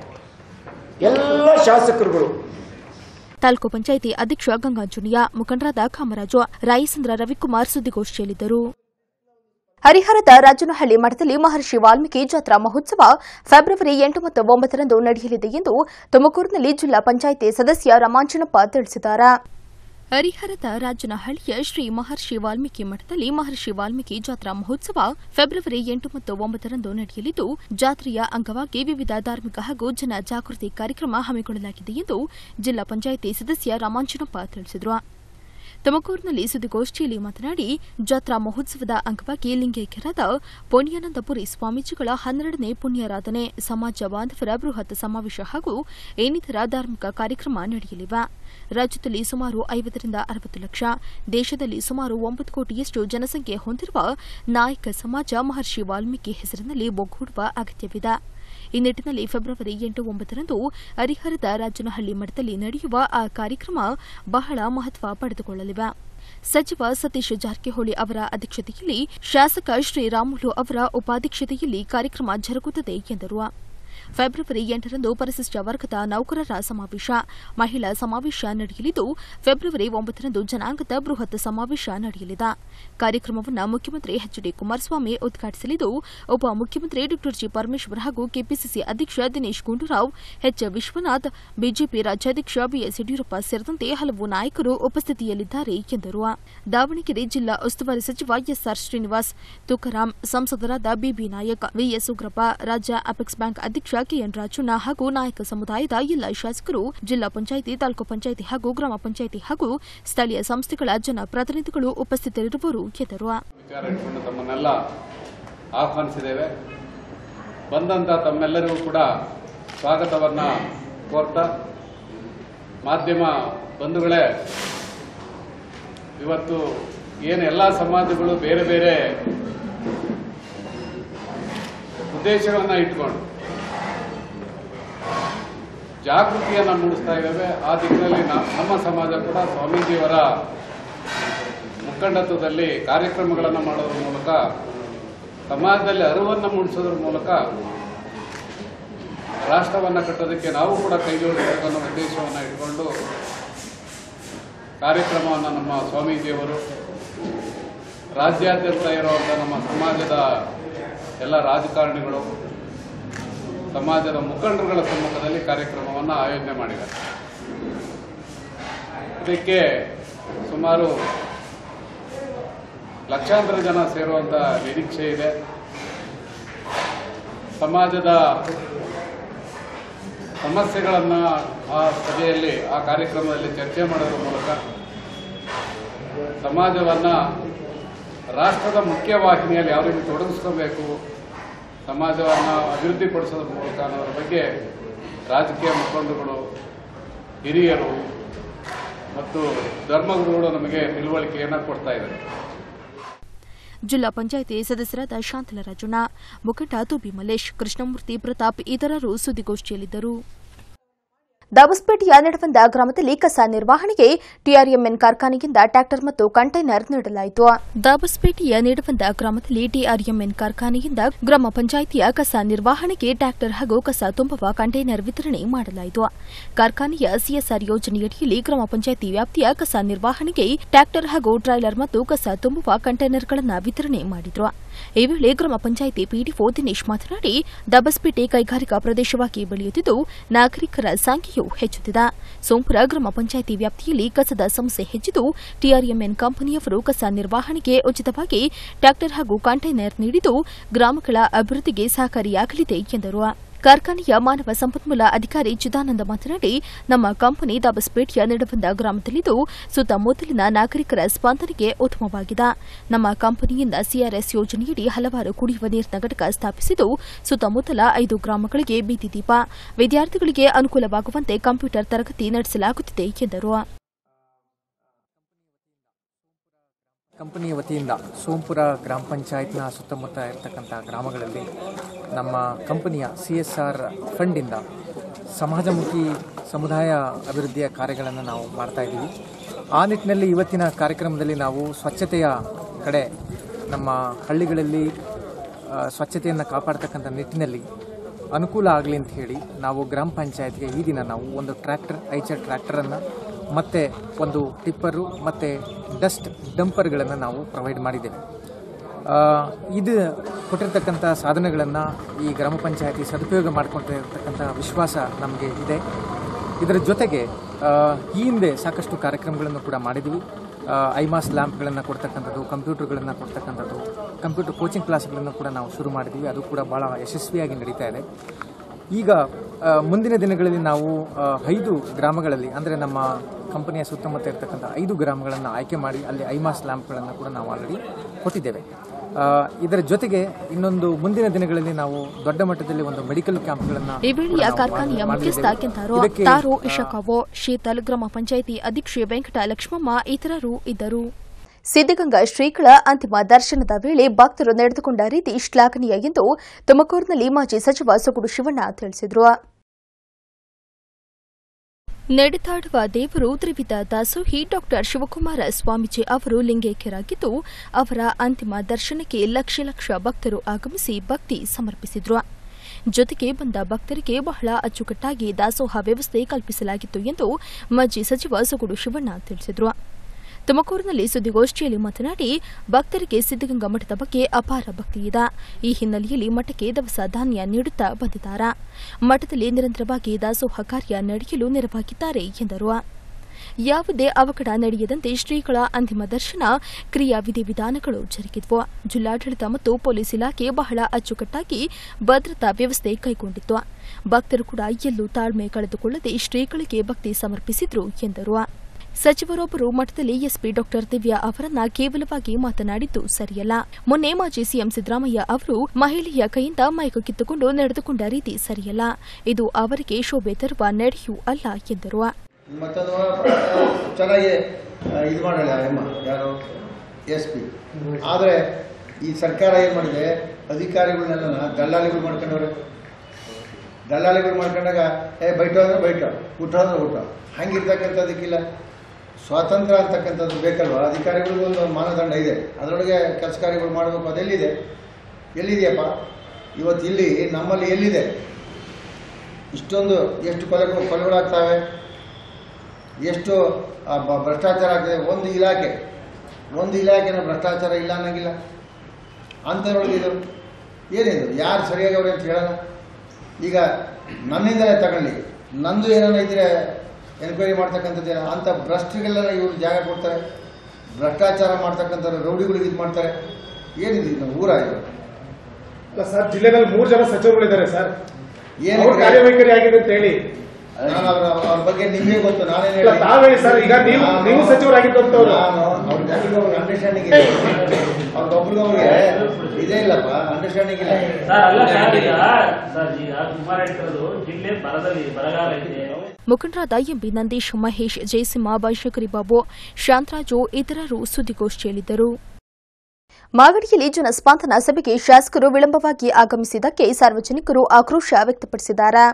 ಎಲ್ಲ ಶಾಸಕರುಗಳು ತಾಲೂಕು ಪಂಚಾಯಿತಿ ಅಧ್ಯಕ್ಷ ಗಂಗಾಂಜುನಿಯ ಮುಖಂಡರಾದ ಕಾಮರಾಜು ರಾಯಸಂದ್ರ ರವಿಕುಮಾರ್ ಸುದ್ದಿಗೋಷ್ಠಿಯಲ್ಲಿದ್ದರು ಹರಿಹರದ ರಾಜನಹಳ್ಳಿ ಮಠದಲ್ಲಿ ಮಹರ್ಷಿ ವಾಲ್ಮೀಕಿ ಜಾತ್ರಾ ಮಹೋತ್ಸವ ಫೆಬ್ರವರಿ ಎಂಟು ಮತ್ತು ಒಂಬತ್ತರಂದು ನಡೆಯಲಿದೆ ಎಂದು ತುಮಕೂರಿನಲ್ಲಿ ಜಿಲ್ಲಾ ಪಂಚಾಯಿತಿ ಸದಸ್ಯ ರಮಾಂಜನಪ್ಪ ತಿಳಿಸಿದ್ದಾರೆ ಹರಿಹರದ ರಾಜನಹಳ್ಳಿಯ ಶ್ರೀ ಮಹರ್ಷಿ ವಾಲ್ಮೀಕಿ ಮಠದಲ್ಲಿ ಮಹರ್ಷಿ ವಾಲ್ಮೀಕಿ ಜಾತ್ರಾ ಮಹೋತ್ಸವ ಫೆಬ್ರವರಿ ಎಂಟು ಮತ್ತು ಒಂಬತ್ತರಂದು ನಡೆಯಲಿದ್ದು ಜಾತ್ರೆಯ ಅಂಗವಾಗಿ ವಿವಿಧ ಧಾರ್ಮಿಕ ಹಾಗೂ ಜನ ಜಾಗೃತಿ ಕಾರ್ಯಕ್ರಮ ಹಮ್ಮಿಕೊಳ್ಳಲಾಗಿದೆ ಎಂದು ಜಿಲ್ಲಾ ಪಂಚಾಯಿತಿ ಸದಸ್ಯ ರಾಮಾಂಜನಪ್ಪ ತಿಳಿಸಿದರು ತುಮಕೂರಿನಲ್ಲಿ ಸುದ್ದಿಗೋಷ್ಠಿಯಲ್ಲಿ ಮಾತನಾಡಿ ಜಾತ್ರಾ ಮಹೋತ್ಸವದ ಅಂಗವಾಗಿ ಲಿಂಗೈಕ್ಯರಾದ ಪುಣ್ಯಾನಂದಪುರಿ ಸ್ವಾಮೀಜಿಗಳ ಹನ್ನೆರಡನೇ ಪುಣ್ಯಾರಾಧನೆ ಸಮಾಜ ಬಾಂಧವರ ಬೃಹತ್ ಸಮಾವೇಶ ಹಾಗೂ ಇನ್ನಿತರ ಧಾರ್ಮಿಕ ಕಾರ್ಯಕ್ರಮ ನಡೆಯಲಿವೆ ರಾಜ್ಯದಲ್ಲಿ ಸುಮಾರು ಐವತ್ತರಿಂದ ಅರವತ್ತು ಲಕ್ಷ ದೇಶದಲ್ಲಿ ಸುಮಾರು ಒಂಬತ್ತು ಕೋಟಿಯಷ್ಟು ಜನಸಂಖ್ಯೆ ಹೊಂದಿರುವ ನಾಯಕ ಸಮಾಜ ಮಹರ್ಷಿ ವಾಲ್ಮೀಕಿ ಹೆಸರಿನಲ್ಲಿ ಒಗ್ಗೂಡುವ ಅಗತ್ಯವಿದೆ ಈ ನಿಟ್ಟಿನಲ್ಲಿ ಫೆಬ್ರವರಿ ಎಂಟು ಒಂಬತ್ತರಂದು ಹರಿಹರದ ರಾಜನಹಳ್ಳಿ ಮಠದಲ್ಲಿ ನಡೆಯುವ ಆ ಕಾರ್ಯಕ್ರಮ ಬಹಳ ಮಹತ್ವ ಪಡೆದುಕೊಳ್ಳಲಿವೆ ಸಚಿವ ಸತೀಶ್ ಜಾರಕಿಹೊಳಿ ಅವರ ಅಧ್ಯಕ್ಷತೆಯಲ್ಲಿ ಶಾಸಕ ಶ್ರೀರಾಮುಲು ಅವರ ಉಪಾಧ್ಯಕ್ಷತೆಯಲ್ಲಿ ಕಾರ್ಯಕ್ರಮ ಜರುಗುತ್ತದೆ ಎಂದರು ಫೆಬ್ರವರಿ ಎಂಟರಂದು ಪರಿಶಿಷ್ಟ ವರ್ಗದ ನೌಕರರ ಸಮಾವೇಶ ಮಹಿಳಾ ಸಮಾವೇಶ ನಡೆಯಲಿದ್ದು ಫೆಬ್ರವರಿ ಒಂಬತ್ತರಂದು ಜನಾಂಗದ ಬೃಹತ್ ಸಮಾವೇಶ ನಡೆಯಲಿದೆ ಕಾರ್ಯಕ್ರಮವನ್ನು ಮುಖ್ಯಮಂತ್ರಿ ಎಚ್ ಡಿ ಕುಮಾರಸ್ವಾಮಿ ಉದ್ಘಾಟಿಸಲಿದ್ದು ಉಪಮುಖ್ಯಮಂತ್ರಿ ಡಾ ಜಿ ಪರಮೇಶ್ವರ್ ಹಾಗೂ ಕೆಪಿಸಿಸಿ ಅಧ್ಯಕ್ಷ ದಿನೇಶ್ ಗುಂಡೂರಾವ್ ಎಚ್ ವಿಶ್ವನಾಥ್ ಬಿಜೆಪಿ ರಾಜ್ಯಾಧ್ಯಕ್ಷ ಬಿಎಸ್ ಯಡಿಯೂರಪ್ಪ ಸೇರಿದಂತೆ ಹಲವು ನಾಯಕರು ಉಪಸ್ಥಿತಿಯಲ್ಲಿದ್ದಾರೆ ಎಂದರು ದಾವಣಗೆರೆ ಜಿಲ್ಲಾ ಉಸ್ತುವಾರಿ ಸಚಿವ ಎಸ್ಆರ್ ಶ್ರೀನಿವಾಸ್ ತುಕಾರಾಂ ಸಂಸದರಾದ ಬಿಬಿ ನಾಯಕ್ ವಿಎಸ್ ಉಗ್ರಪ್ಪ ರಾಜ್ಯ ಅಪೆಕ್ಸ್ ಬ್ಯಾಂಕ್ ಅಧ್ಯಕ್ಷ ಕೆಎನ್ ರಾಜಣ್ಣ ಹಾಗೂ ನಾಯಕ ಸಮುದಾಯದ ಎಲ್ಲ ಶಾಸಕರು ಜಿಲ್ಲಾ ಪಂಚಾಯಿತಿ ತಾಲೂಕು ಪಂಚಾಯಿತಿ ಹಾಗೂ ಗ್ರಾಮ ಪಂಚಾಯಿತಿ ಹಾಗೂ ಸ್ಥಳೀಯ ಸಂಸ್ಥೆಗಳ ಜನಪ್ರತಿನಿಧಿಗಳು ಉಪಸ್ಥಿತರಿರುವರು ಎಂದರು ವಿಚಾರ ಇಟ್ಕೊಂಡು ತಮ್ಮನ್ನೆಲ್ಲ ಆಹ್ವಾನಿಸಿದ್ದೇವೆ ಬಂದಂಥ ತಮ್ಮೆಲ್ಲರಿಗೂ ಕೂಡ ಸ್ವಾಗತವನ್ನು ಕೋರ್ತಾ ಮಾಧ್ಯಮ ಬಂಧುಗಳೇ ಇವತ್ತು ಏನು ಎಲ್ಲ ಸಮಾಜಗಳು ಬೇರೆ ಬೇರೆ ಉದ್ದೇಶಗಳನ್ನು ಇಟ್ಕೊಂಡು ಜಾಗೃತಿಯನ್ನು ಮೂಡಿಸ್ತಾ ಇದ್ದಾವೆ ಆ ದಿಕ್ಕಿನಲ್ಲಿ ನಾ- ನಮ್ಮ ಸಮಾಜ ಕೂಡ ಸ್ವಾಮೀಜಿಯವರ ಮುಖಂಡತ್ವದಲ್ಲಿ ಕಾರ್ಯಕ್ರಮಗಳನ್ನು ಮಾಡೋದ್ರ ಮೂಲಕ ಸಮಾಜದಲ್ಲಿ ಅರಿವನ್ನು ಮೂಡಿಸೋದ್ರ ಮೂಲಕ ರಾಷ್ಟ್ರವನ್ನು ಕಟ್ಟೋದಕ್ಕೆ ನಾವು ಕೂಡ ಕೈ ಜೋಡಿಸಬೇಕು ಅನ್ನೋ ಉದ್ದೇಶವನ್ನು ಇಟ್ಕೊಂಡು ಕಾರ್ಯಕ್ರಮವನ್ನು ನಮ್ಮ ಸ್ವಾಮೀಜಿಯವರು ರಾಜ್ಯಾದ್ಯಂತ ಇರುವಂಥ ನಮ್ಮ ಸಮಾಜದ ಎಲ್ಲ ರಾಜಕಾರಣಿಗಳು ಸಮಾಜದ ಮುಖಂಡರುಗಳ ಸಮ್ಮುಖದಲ್ಲಿ ಕಾರ್ಯಕ್ರಮವನ್ನು ಆಯೋಜನೆ ಮಾಡಿದ್ದಾರೆ ಇದಕ್ಕೆ ಸುಮಾರು ಲಕ್ಷಾಂತರ ಜನ ಸೇರುವಂಥ ನಿರೀಕ್ಷೆ ಇದೆ ಸಮಾಜದ ಸಮಸ್ಯೆಗಳನ್ನು ಆ ಸಭೆಯಲ್ಲಿ ಆ ಕಾರ್ಯಕ್ರಮದಲ್ಲಿ ಚರ್ಚೆ ಮಾಡೋದ್ರ ಮೂಲಕ ಸಮಾಜವನ್ನು ರಾಷ್ಟ್ರದ ಮುಖ್ಯವಾಹಿನಿಯಲ್ಲಿ ಯಾವ ರೀತಿ ತೊಡಗಿಸ್ಕೋಬೇಕು ಸಮಾಜವನ್ನು ಅಭಿವೃದ್ಧಿಪಡಿಸೋದ್ರ ಮೂಲಕ ಅನ್ನೋದ್ರ ಬಗ್ಗೆ ರಾಜಕೀಯ ಮುಖಂಡರುಗಳು ಹಿರಿಯರು ಮತ್ತು ಧರ್ಮಗುರುಗಳು ನಮಗೆ ತಿಳುವಳಿಕೆಯನ್ನು ಕೊಡ್ತಾ ಇದ್ದಾರೆ ಜಿಲ್ಲಾ ಪಂಚಾಯಿತಿ ಸದಸ್ಯರಾದ ಶಾಂತಲ ರಾಜಣ್ಣ ಮುಖಂಡ ತುಬಿ ಮಲ್ಲೇಶ್ ಕೃಷ್ಣಮೂರ್ತಿ ಪ್ರತಾಪ್ ಇತರರು ಸುದ್ದಿಗೋಷ್ಠಿಯಲ್ಲಿದ್ದರು ದಾಬಸ್ಪೇಟೆಯ ನಡವಂದ ಗ್ರಾಮದಲ್ಲಿ ಕಸ ನಿರ್ವಹಣೆಗೆ ಟಿಆರ್ಎಂಎನ್ ಕಾರ್ಖಾನೆಯಿಂದ ಟ್ರ್ಯಾಕ್ಟರ್ ಮತ್ತು ಕಂಟೈನರ್ ನೀಡಲಾಯಿತು ದಾಬಸ್ಪೇಟೆಯ ನಿಡವಂದ ಗ್ರಾಮದಲ್ಲಿ ಟಿಆರ್ಎಂಎನ್ ಕಾರ್ಖಾನೆಯಿಂದ ಗ್ರಾಮ ಪಂಚಾಯಿತಿಯ ಕಸ ನಿರ್ವಹಣೆಗೆ ಟ್ರ್ಯಾಕ್ಟರ್ ಹಾಗೂ ಕಸ ತುಂಬುವ ಕಂಟೈನರ್ ವಿತರಣೆ ಮಾಡಲಾಯಿತು ಕಾರ್ಖಾನೆಯ ಸಿಎಸ್ಆರ್ ಯೋಜನೆಯಡಿಯಲ್ಲಿ ಗ್ರಾಮ ಪಂಚಾಯಿತಿ ವ್ಯಾಪ್ತಿಯ ಕಸ ನಿರ್ವಹಣೆಗೆ ಟ್ರ್ಯಾಕ್ಟರ್ ಹಾಗೂ ಟ್ರೈಲರ್ ಮತ್ತು ಕಸ ತುಂಬುವ ಕಂಟೈನರ್ಗಳನ್ನು ವಿತರಣೆ ಮಾಡಿದ್ರು ಈ ವೇಳೆ ಗ್ರಾಮ ಪಂಚಾಯಿತಿ ಪಿಡಿಒ ದಿನೇಶ್ ಮಾತನಾಡಿ ದಬಸ್ಪೇಟೆ ಕೈಗಾರಿಕಾ ಪ್ರದೇಶವಾಗಿ ಬೆಳೆಯುತ್ತಿದ್ದು ನಾಗರಿಕರ ಸಂಖ್ಯೆಯೂ ಹೆಚ್ಚುತ್ತಿದೆ ಸೋಂಪುರ ಗ್ರಾಮ ಪಂಚಾಯಿತಿ ವ್ಯಾಪ್ತಿಯಲ್ಲಿ ಕಸದ ಸಮಸ್ಯೆ ಹೆಚ್ಚಿದ್ದು ಟಿಆರ್ಎಂಎನ್ ಕಂಪನಿಯವರು ಕಸ ನಿರ್ವಹಣೆಗೆ ಉಚಿತವಾಗಿ ಟ್ರ್ಯಾಕ್ಟರ್ ಹಾಗೂ ಕಂಟೈನರ್ ನೀಡಿದ್ದು ಗ್ರಾಮಗಳ ಅಭಿವೃದ್ಧಿಗೆ ಸಹಕಾರಿಯಾಗಲಿದೆ ಎಂದರು ಕಾರ್ಖಾನೆಯ ಮಾನವ ಸಂಪನ್ಮೂಲ ಅಧಿಕಾರಿ ಚಿದಾನಂದ ಮಾತನಾಡಿ ನಮ್ಮ ಕಂಪನಿ ದಾಬಸ್ಪೇಟೆಯ ನಿಡಬಂದ ಗ್ರಾಮದಲ್ಲಿದ್ದು ಸುತ್ತಮುತ್ತಲಿನ ನಾಗರಿಕರ ಸ್ಪಂದನೆಗೆ ಉತ್ತಮವಾಗಿದೆ ನಮ್ಮ ಕಂಪನಿಯಿಂದ ಸಿಆರ್ಎಸ್ ಯೋಜನೆಯಡಿ ಹಲವಾರು ಕುಡಿಯುವ ನೀರಿನ ಘಟಕ ಸ್ಥಾಪಿಸಿದ್ದು ಸುತ್ತಮುತ್ತಲ ಐದು ಗ್ರಾಮಗಳಿಗೆ ಬೀದಿ ದೀಪ ವಿದ್ಯಾರ್ಥಿಗಳಿಗೆ ಅನುಕೂಲವಾಗುವಂತೆ ಕಂಪ್ಯೂಟರ್ ತರಗತಿ ನಡೆಸಲಾಗುತ್ತಿದೆ ಎಂದರು ಕಂಪನಿಯ ವತಿಯಿಂದ ಸೋಂಪುರ ಗ್ರಾಮ ಪಂಚಾಯತ್ನ ಸುತ್ತಮುತ್ತ ಇರತಕ್ಕಂಥ ಗ್ರಾಮಗಳಲ್ಲಿ ನಮ್ಮ ಕಂಪನಿಯ ಸಿ ಎಸ್ ಆರ್ ಫಂಡಿಂದ ಸಮಾಜಮುಖಿ ಸಮುದಾಯ ಅಭಿವೃದ್ಧಿಯ ಕಾರ್ಯಗಳನ್ನು ನಾವು ಮಾಡ್ತಾ ಇದ್ದೀವಿ ಆ ನಿಟ್ಟಿನಲ್ಲಿ ಇವತ್ತಿನ ಕಾರ್ಯಕ್ರಮದಲ್ಲಿ ನಾವು ಸ್ವಚ್ಛತೆಯ ಕಡೆ ನಮ್ಮ ಹಳ್ಳಿಗಳಲ್ಲಿ ಆ, ಸ್ವಚ್ಛತೆಯನ್ನು ಕಾಪಾಡ್ತಕ್ಕಂಥ ನಿಟ್ಟಿನಲ್ಲಿ ಅನುಕೂಲ ಆಗಲಿ ಅಂತ ಹೇಳಿ ನಾವು ಗ್ರಾಮ ಪಂಚಾಯತ್ಗೆ ಈ ದಿನ ನಾವು ಒಂದು ಟ್ರ್ಯಾಕ್ಟರ್ ಐಚರ್ ಟ್ರ್ಯಾಕ್ಟರನ್ನು ಮತ್ತು ಒಂದು ಟಿಪ್ಪರು ಮತ್ತು ಡಸ್ಟ್ ಡಂಪರ್ಗಳನ್ನು ನಾವು ಪ್ರೊವೈಡ್ ಮಾಡಿದ್ದೇವೆ ಆ, ಇದು ಕೊಟ್ಟಿರ್ತಕ್ಕಂಥ ಸಾಧನಗಳನ್ನು ಈ ಗ್ರಾಮ ಪಂಚಾಯತಿ ಸದುಪಯೋಗ ಮಾಡ್ಕೊಳ್ತಿರ್ತಕ್ಕಂಥ ವಿಶ್ವಾಸ ನಮಗೆ ಇದೆ ಇದರ ಜೊತೆಗೆ ಆ, ಈ ಹಿಂದೆ ಸಾಕಷ್ಟು ಕಾರ್ಯಕ್ರಮಗಳನ್ನು ಕೂಡ ಮಾಡಿದ್ವಿ ಆ, ಐಮಾಸ್ ಲ್ಯಾಂಪ್ಗಳನ್ನು ಕೊಡ್ತಕ್ಕಂಥದ್ದು ಕಂಪ್ಯೂಟರ್ಗಳನ್ನು ಕೊಡ್ತಕ್ಕಂಥದ್ದು ಕಂಪ್ಯೂಟರ್ ಕೋಚಿಂಗ್ ಕ್ಲಾಸ್ಗಳನ್ನು ಕೂಡ ನಾವು ಶುರು ಮಾಡಿದ್ವಿ ಅದು ಕೂಡ ಭಾಳ ಯಶಸ್ವಿಯಾಗಿ ನಡೀತಾ ಇದೆ ಈಗ ಆ, ಮುಂದಿನ ದಿನಗಳಲ್ಲಿ ನಾವು ಆ, ಐದು ಗ್ರಾಮಗಳಲ್ಲಿ ಅಂದರೆ ನಮ್ಮ ಕಂಪನಿಯ ಸುತ್ತಮುತ್ತ ಇರತಕ್ಕಂಥ ಐದು ಗ್ರಾಮಗಳನ್ನು ಆಯ್ಕೆ ಮಾಡಿ ಅಲ್ಲಿ ಐಮಾಸ್ ಲ್ಯಾಂಪ್ಗಳನ್ನು ಕೂಡ ನಾವು ಆಲ್ರೆಡಿ ಕೊಟ್ಟಿದ್ದೇವೆ ಆ, ಇದರ ಜೊತೆಗೆ ಇನ್ನೊಂದು ಮುಂದಿನ ದಿನಗಳಲ್ಲಿ ನಾವು ದೊಡ್ಡ ಮಟ್ಟದಲ್ಲಿ ಒಂದು ಮೆಡಿಕಲ್ ಕ್ಯಾಂಪ್ಗಳನ್ನು ಈ ವೇಳೆಯ ಕಾರ್ಖಾನೆಯ ಮುಖ್ಯಸ್ಥ ಕೆಂತಾರೋ ತಾರೋ ಇಶಕಾವೋ ಶೀತಲ್ ಗ್ರಾಮ ಪಂಚಾಯಿತಿ ಅಧ್ಯಕ್ಷೆ ವೆಂಕಟ ಲಕ್ಷ್ಮಮ್ಮ ಇತರರು ಇದ್ದರು ಸಿದ್ದಗಂಗಾ ಶ್ರೀಗಳ ಅಂತಿಮ ದರ್ಶನದ ವೇಳೆ ಭಕ್ತರು ನಡೆದುಕೊಂಡ ರೀತಿ ಶ್ಲಾಘನೀಯ ಎಂದು ತುಮಕೂರಿನಲ್ಲಿ ಮಾಜಿ ಸಚಿವ ಸೊಗಡು ಶಿವಣ್ಣ ತಿಳಿಸಿದರು ನಡೆದಾಡುವ ದೇವರು ತ್ರಿವಿಧ ದಾಸೋಹಿ ಡಾಕ್ಟರ್ ಶಿವಕುಮಾರ ಸ್ವಾಮೀಜಿ ಅವರು ಲಿಂಗೈಕ್ಯರಾಗಿದ್ದು ಅವರ ಅಂತಿಮ ದರ್ಶನಕ್ಕೆ ಲಕ್ಷ ಲಕ್ಷ ಭಕ್ತರು ಆಗಮಿಸಿ ಭಕ್ತಿ ಸಮರ್ಪಿಸಿದ್ರು ಜೊತೆಗೆ ಬಂದ ಭಕ್ತರಿಗೆ ಬಹಳ ಅಚ್ಚುಕಟ್ಟಾಗಿ ದಾಸೋಹ ವ್ಯವಸ್ಥೆ ಕಲ್ಪಿಸಲಾಗಿತ್ತು ಎಂದು ಮಾಜಿ ಸಚಿವ ಸೊಗಡು ಶಿವಣ್ಣ ತಿಳಿಸಿದರು ತುಮಕೂರಿನಲ್ಲಿ ಸುದ್ದಿಗೋಷ್ಠಿಯಲ್ಲಿ ಮಾತನಾಡಿ ಭಕ್ತರಿಗೆ ಸಿದ್ದಗಂಗಾ ಮಠದ ಬಗ್ಗೆ ಅಪಾರ ಭಕ್ತಿ ಇದೆ ಈ ಹಿನ್ನೆಲೆಯಲ್ಲಿ ಮಠಕ್ಕೆ ದವಸ ಧಾನ್ಯ ನೀಡುತ್ತಾ ಬಂದಿದ್ದಾರೆ ಮಠದಲ್ಲಿ ನಿರಂತರವಾಗಿ ದಾಸೋಹ ಕಾರ್ಯ ನಡೆಯಲು ನೆರವಾಗಿದ್ದಾರೆ ಎಂದರು ಯಾವುದೇ ಅವಘಡ ನಡೆಯದಂತೆ ಶ್ರೀಗಳ ಅಂತಿಮ ದರ್ಶನ ಕ್ರಿಯಾ ವಿಧಿವಿಧಾನಗಳು ಜರುಗಿದ್ವು ಜಿಲ್ಲಾಡಳಿತ ಮತ್ತು ಪೊಲೀಸ್ ಇಲಾಖೆ ಬಹಳ ಅಚ್ಚುಕಟ್ಟಾಗಿ ಭದ್ರತಾ ವ್ಯವಸ್ಥೆ ಕೈಗೊಂಡಿತ್ತು ಭಕ್ತರು ಕೂಡ ಎಲ್ಲೂ ತಾಳ್ಮೆ ಕಳೆದುಕೊಳ್ಳದೆ ಶ್ರೀಗಳಿಗೆ ಭಕ್ತಿ ಸಮರ್ಪಿಸಿದ್ರು ಎಂದರು ಸಚಿವರೊಬ್ಬರು ಮಠದಲ್ಲಿ ಎಸ್ಪಿ ಡಾಕ್ಟರ್ ದಿವ್ಯಾ ಅವರನ್ನ ಕೇವಲವಾಗಿ ಮಾತನಾಡಿದ್ದು ಸರಿಯಲ್ಲ ಮೊನ್ನೆ ಮಾಜಿ ಸಿಎಂ ಸಿದ್ದರಾಮಯ್ಯ ಅವರು ಮಹಿಳೆಯ ಕೈಯಿಂದ ಮೈಕು ಕಿತ್ತುಕೊಂಡು ನಡೆದುಕೊಂಡ ರೀತಿ ಸರಿಯಲ್ಲ ಇದು ಅವರಿಗೆ ಶೋಭೆ ತರುವ ನಡೆಯೂ ಅಲ್ಲ ಎಂದರು ಮತ್ತದು ಚೆನ್ನಾಗಿ ಆ, ಇದು ಮಾಡಲ್ಲ ಎಮ್ಮ ಯಾರು ಎಸ್ ಪಿ ಆದರೆ ಈ ಸರ್ಕಾರ ಏನು ಮಾಡಿದೆ ಅಧಿಕಾರಿಗಳನ್ನೆಲ್ಲ ದಲ್ಲಾಳಿಗಳು ಮಾಡ್ಕೊಂಡವ್ರೆ ದಲ್ಲಾಳಿಗಳು ಮಾಡ್ಕೊಂಡಾಗ ಏ ಬೈಟೋ ಅಂದ್ರೆ ಬೈಟೋ ಊಟ ಅಂದ್ರೆ ಊಟ ಹಂಗಿರ್ತಕ್ಕಂಥದ್ದಕ್ಕಿಲ್ಲ ಸ್ವಾತಂತ್ರ್ಯ ಅಂತಕ್ಕಂಥದ್ದು ಬೇಕಲ್ವ ಅಧಿಕಾರಿಗಳಿಗೂ ಒಂದು ಮಾನದಂಡ ಇದೆ ಅದರೊಳಗೆ ಕೆಲಸ ಕಾರ್ಯಗಳು ಮಾಡಬೇಕು ಅದೆಲ್ಲಿದೆ ಎಲ್ಲಿದೆಯಪ್ಪ ಇವತ್ತು ಇಲ್ಲಿ ನಮ್ಮಲ್ಲಿ ಎಲ್ಲಿದೆ ಇಷ್ಟೊಂದು ಎಷ್ಟು ಕೊಲೆ ಕೊಲೆಗಳಾಗ್ತವೆ ಎಷ್ಟು ಆ, ಬ- ಭ್ರಷ್ಟಾಚಾರ ಆಗ್ತದೆ ಒಂದು ಇಲಾಖೆ ಒಂದು ಇಲಾಖೆನ ಭ್ರಷ್ಟಾಚಾರ ಇಲ್ಲ ಅನ್ನಂಗಿಲ್ಲ ಅಂಥವ್ರೊಳಗೆ ಇದು ಏನಿದು ಯಾರು ಸರಿಯಾಗಿ ಅವ್ರೆ ಅಂತ ಹೇಳೋಣ ಈಗ ನನ್ನಿಂದಲೇ ತಗೊಳ್ಳಿ ನಂದು ಏನಾನ ಇದ್ರೆ ಎನ್ಕ್ವೈರಿ ಮಾಡ್ತಕ್ಕಂಥದ್ದು ಅಂಥ ಭ್ರಷ್ಟರಿಗೆಲ್ಲ ಇವರು ಜಾಗ ಕೊಡ್ತಾರೆ ಭ್ರಷ್ಟಾಚಾರ ಮಾಡ್ತಕ್ಕಂಥ ರೌಡಿಗಳಿಗೆ ಇದು ಮಾಡ್ತಾರೆ ಏನಿದು ಇದು ಊರ ಇದು ಅಲ್ಲ ಸರ್ ಜಿಲ್ಲೆನಲ್ಲಿ ಮೂರು ಜನ ಸಚಿವರುಗಳಿದ್ದಾರೆ ಸರ್ ಏನು ಅವ್ರ ಕಾರ್ಯವೈಖರಿ ಆಗಿದೆ ಅಂತ ಹೇಳಿ ನಾನು ಅವ್ರ ಅವ್ರ ಬಗ್ಗೆ ನಿಮಗೆ ಗೊತ್ತು ನಾನೇನು ಇಲ್ಲ, ತಾವ್ ಹೇಳಿ ಸರ್, ಈಗ ನೀವು- ನೀವು ಸಚಿವರಾಗಿದ್ದಂಥವ್ರು. ನಾನು ಅವ್ರಿಗೊಬ್ರಿಗೆ ಅಂಡರ್ಸ್ಟ್ಯಾಂಡಿಂಗ್ ಇದೆ ಅವ್ರಿಗೊಬ್ರಿಗೊಬ್ರಿಗೆ ಇದೇ ಇಲ್ಲಪ್ಪ ಅಂಡರ್ಸ್ಟ್ಯಾಂಡಿಂಗ್ ಇಲ್ಲ ಸರ್ ಅಲ್ಲ ಸರ್ ಈಗ ಸರ್ ಈಗ ಕುಮಾರ್ ಹೇಳ್ತಿರೋದು ಜಿಲ್ಲೆ ಬರದಲ್ಲಿ ಬರಗಾಲ ಇದೆ ಮುಖಂಡರಾದ ಎಂಬಿ ನಂದೀಶ್ ಮಹೇಶ್ ಜಯಸಿಂಹ ಬೈಶಕರಿ ಬಾಬು ಶಾಂತರಾಜು ಇತರರು ಸುದ್ದಿಗೋಷ್ಠಿಯಲ್ಲಿದ್ದರು ಮಾಗಡಿಯಲ್ಲಿ ಜನಸ್ಪಂದನ ಸಭೆಗೆ ಶಾಸಕರು ವಿಳಂಬವಾಗಿ ಆಗಮಿಸಿದ್ದಕ್ಕೆ ಸಾರ್ವಜನಿಕರು ಆಕ್ರೋಶ ವ್ಯಕ್ತಪಡಿಸಿದ್ದಾರೆ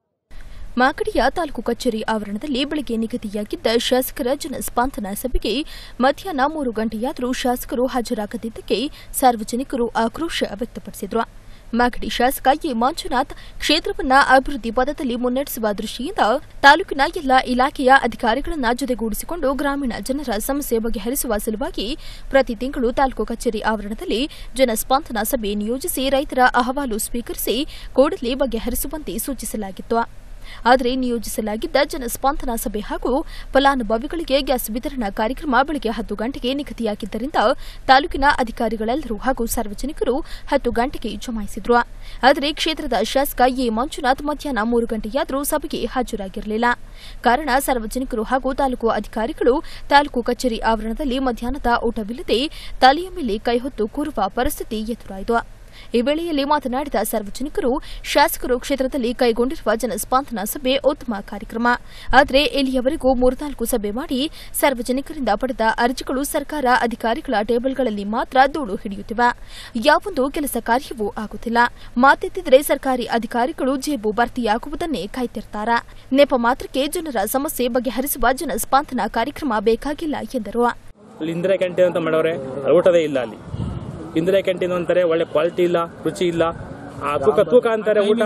ಮಾಗಡಿಯ ತಾಲೂಕು ಕಚೇರಿ ಆವರಣದಲ್ಲಿ ಬೆಳಗ್ಗೆ ನಿಗದಿಯಾಗಿದ್ದ ಶಾಸಕರ ಜನಸ್ಪಂದನ ಸಭೆಗೆ ಮಧ್ಯಾಹ್ನ ಮೂರು ಗಂಟೆಯಾದರೂ ಶಾಸಕರು ಹಾಜರಾಗದಿದ್ದಕ್ಕೆ ಸಾರ್ವಜನಿಕರು ಆಕ್ರೋಶ ವ್ಯಕ್ತಪಡಿಸಿದರು ಮಾಗಡಿ ಶಾಸಕ ಎ ಮಂಜುನಾಥ್ ಕ್ಷೇತ್ರವನ್ನ ಅಭಿವೃದ್ಧಿ ಪಥದಲ್ಲಿ ಮುನ್ನಡೆಸುವ ದೃಷ್ಟಿಯಿಂದ ತಾಲೂಕಿನ ಎಲ್ಲ ಇಲಾಖೆಯ ಅಧಿಕಾರಿಗಳನ್ನ ಜೊತೆಗೂಡಿಸಿಕೊಂಡು ಗ್ರಾಮೀಣ ಜನರ ಸಮಸ್ಯೆ ಬಗೆಹರಿಸುವ ಸಲುವಾಗಿ ಪ್ರತಿ ತಿಂಗಳು ತಾಲೂಕು ಕಚೇರಿ ಆವರಣದಲ್ಲಿ ಜನಸ್ಪಂದನ ಸಭೆ ನಿಯೋಜಿಸಿ ರೈತರ ಅಹವಾಲು ಸ್ವೀಕರಿಸಿ ಕೂಡಲೇ ಬಗೆಹರಿಸುವಂತೆ ಸೂಚಿಸಲಾಗಿತ್ತು ಆದರೆ ನಿಯೋಜಿಸಲಾಗಿದ್ದ ಜನಸ್ಪಂದನ ಸಭೆ ಹಾಗೂ ಫಲಾನುಭವಿಗಳಿಗೆ ಗ್ಯಾಸ್ ವಿತರಣಾ ಕಾರ್ಯಕ್ರಮ ಬೆಳಗ್ಗೆ ಹತ್ತು ಗಂಟೆಗೆ ನಿಗದಿಯಾಗಿದ್ದರಿಂದ ತಾಲೂಕಿನ ಅಧಿಕಾರಿಗಳೆಲ್ಲರೂ ಹಾಗೂ ಸಾರ್ವಜನಿಕರು ಹತ್ತು ಗಂಟೆಗೆ ಜಮಾಯಿಸಿದ್ರು ಆದರೆ ಕ್ಷೇತ್ರದ ಶಾಸಕ ಎ ಮಂಜುನಾಥ್ ಮಧ್ಯಾಹ್ನ ಮೂರು ಗಂಟೆಯಾದರೂ ಸಭೆಗೆ ಹಾಜರಾಗಿರಲಿಲ್ಲ ಕಾರಣ ಸಾರ್ವಜನಿಕರು ಹಾಗೂ ತಾಲೂಕು ಅಧಿಕಾರಿಗಳು ತಾಲೂಕು ಕಚೇರಿ ಆವರಣದಲ್ಲಿ ಮಧ್ಯಾಹ್ನದ ಊಟವಿಲ್ಲದೆ ತಲೆಯ ಮೇಲೆ ಕೈಹೊತ್ತು ಕೂರುವ ಪರಿಸ್ಥಿತಿ ಎದುರಾಯಿತು ಈ ವೇಳೆಯಲ್ಲಿ ಮಾತನಾಡಿದ ಸಾರ್ವಜನಿಕರು ಶಾಸಕರು ಕ್ಷೇತ್ರದಲ್ಲಿ ಕೈಗೊಂಡಿರುವ ಜನಸ್ಪಂದನ ಸಭೆ ಉತ್ತಮ ಕಾರ್ಯಕ್ರಮ ಆದರೆ ಇಲ್ಲಿಯವರೆಗೂ ಮೂರ್ನಾಲ್ಕು ಸಭೆ ಮಾಡಿ ಸಾರ್ವಜನಿಕರಿಂದ ಪಡೆದ ಅರ್ಜಿಗಳು ಸರ್ಕಾರ ಅಧಿಕಾರಿಗಳ ಟೇಬಲ್ಗಳಲ್ಲಿ ಮಾತ್ರ ಧೂಳು ಹಿಡಿಯುತ್ತಿವೆ ಯಾವೊಂದು ಕೆಲಸ ಕಾರ್ಯವೂ ಆಗುತ್ತಿಲ್ಲ ಮಾತೆತ್ತಿದರೆ ಸರ್ಕಾರಿ ಅಧಿಕಾರಿಗಳು ಜೇಬು ಭರ್ತಿಯಾಗುವುದನ್ನೇ ಕಾಯ್ತಿರ್ತಾರೆ ನೆಪ ಮಾತ್ರಕ್ಕೆ ಜನರ ಸಮಸ್ಯೆ ಬಗೆಹರಿಸುವ ಜನಸ್ಪಂದನ ಕಾರ್ಯಕ್ರಮ ಬೇಕಾಗಿಲ್ಲ ಎಂದರು ಅಲ್ಲಿ ಇಂದಿರಾ ಕ್ಯಾಂಟೀನ್ ಅಂತ ಮಾಡವ್ರೆ ಅಲ್ಲಿ ಊಟದೇ ಇಲ್ಲ ಅಲ್ಲಿ ಇಂದಿರಾ ಕ್ಯಾಂಟೀನ್ ಅಂತಾರೆ ಒಳ್ಳೆ ಕ್ವಾಲಿಟಿ ಇಲ್ಲ ರುಚಿ ಇಲ್ಲ ಆ ತೂಕ ತೂಕ ಅಂತಾರೆ ಊಟ